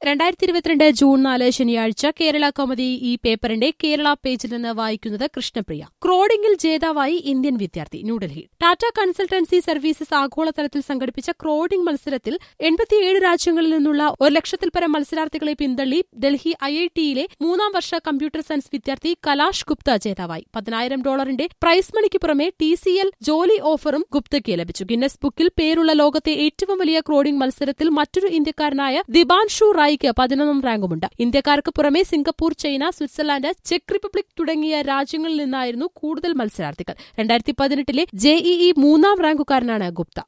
രണ്ടായിരത്തി ഇരുപത്തിരണ്ട് ജൂൺ നാല് ശനിയാഴ്ച കേരള കൗമുദി ഈ പേപ്പറിന്റെ കേരള പേജിൽ നിന്ന് വായിക്കുന്നത് കൃഷ്ണപ്രിയ ക്രോഡിംഗിൽ ജേതാവായി ഇന്ത്യൻ വിദ്യാർത്ഥി ന്യൂഡൽഹി ടാറ്റ കൺസൾട്ടൻസി സർവീസസ് ആഗോളതലത്തിൽ സംഘടിപ്പിച്ച ക്രോഡിംഗ് മത്സരത്തിൽ എൺപത്തിയേഴ് രാജ്യങ്ങളിൽ നിന്നുള്ള ഒരു ലക്ഷത്തിൽ പരം മത്സരാർത്ഥികളെ പിന്തള്ളി ഡൽഹി ഐ ഐ ടിയിലെ മൂന്നാം വർഷ കമ്പ്യൂട്ടർ സയൻസ് വിദ്യാർത്ഥി കലാഷ് ഗുപ്ത ജേതാവായി പതിനായിരം ഡോളറിന്റെ പ്രൈസ് മണിക്ക് പുറമെ ടി സി എൽ ജോലി ഓഫറും ഗുപ്തയ്ക്ക് ലഭിച്ചു ഗിന്നസ് ബുക്കിൽ പേരുള്ള ലോകത്തെ ഏറ്റവും വലിയ ക്രോഡിംഗ് മത്സരത്തിൽ മറ്റൊരു ഇന്ത്യക്കാരനായ ദിബാൻഷു റായിക്ക് പതിനൊന്നാം റാങ്കുമുണ്ട് ഇന്ത്യക്കാർക്ക് പുറമെ സിംഗപ്പൂർ ചൈന സ്വിറ്റ്സർലാൻഡ് ചെക്ക് റിപ്പബ്ലിക് തുടങ്ങിയ രാജ്യങ്ങളിൽ നിന്നായിരുന്നു കൂടുതൽ മത്സരാർത്ഥികൾ രണ്ടായിരത്തി പതിനെട്ടിലെ ജെഇഇ മൂന്നാം റാങ്കുകാരനാണ് ഗുപ്ത